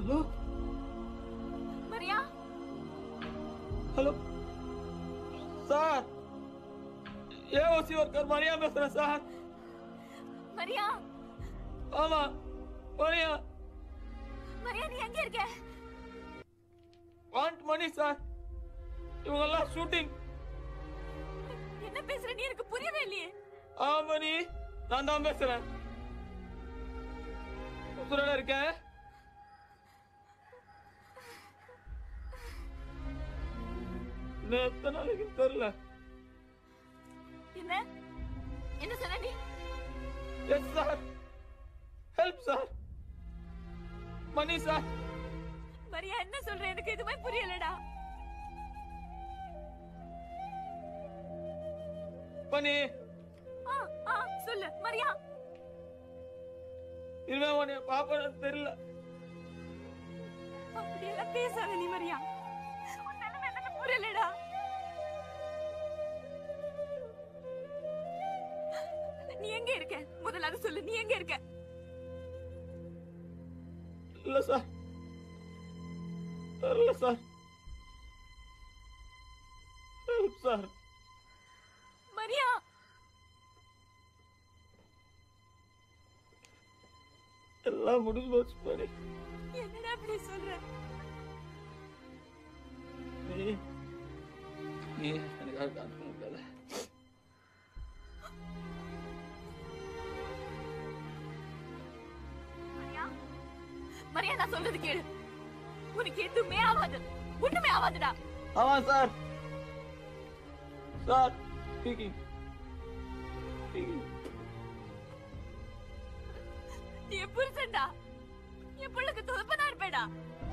hello Maria hello sir AOC worker Maria பேசுறேன் sir Maria ஆமா Maria Maria நீ எங்க இருக்க வாண்ட் மணி சார் இவங்கெல்லாம் ஷூட்டிங் என்ன பேசுற நீ எனக்கு புரியவே இல்லையே ஆ மணி நான் தான் பேசுறேன் உசுரோட இருக்கேன் இன்னும் எத்தனை நாளைக்கு தெரியல என்ன என்ன சொன்ன நீ yes sir help sir money sir Maria என்ன சொல்ற எனக்கு எதுவுமே புரியலடா மணி ஆ ஆ சொல்லு மரியா இனிமே உன்னை பாப்பேன்னு தெரியல அப்படியெல்லாம் பேசாத நீ மரியா உன் நிலைமை எனக்கு புரியலடா நீ எங்க இருக்க முதல்ல அதை சொல்லு நீ எங்க இருக்க இல்ல சார் தெரியல சார் ஹெல்ப் சார் மரியா எல்லாம் முடிஞ்சு போச்சு மணி என்னடா அப்படி சொல்ற நீ நீ எனக்காக காத்து முடியல மரியா மரியா நான் சொல்றது கேளு உனக்கு எதுவுமே ஆகாது ஒண்ணுமே ஆகாதுடா ஆமா சார் சார் ஸ்பீக்கிங் ஸ்பீக்கிங் நீ என் புருஷன்டா என் பிள்ளைக்கு துதப்பனா இருப்பேடா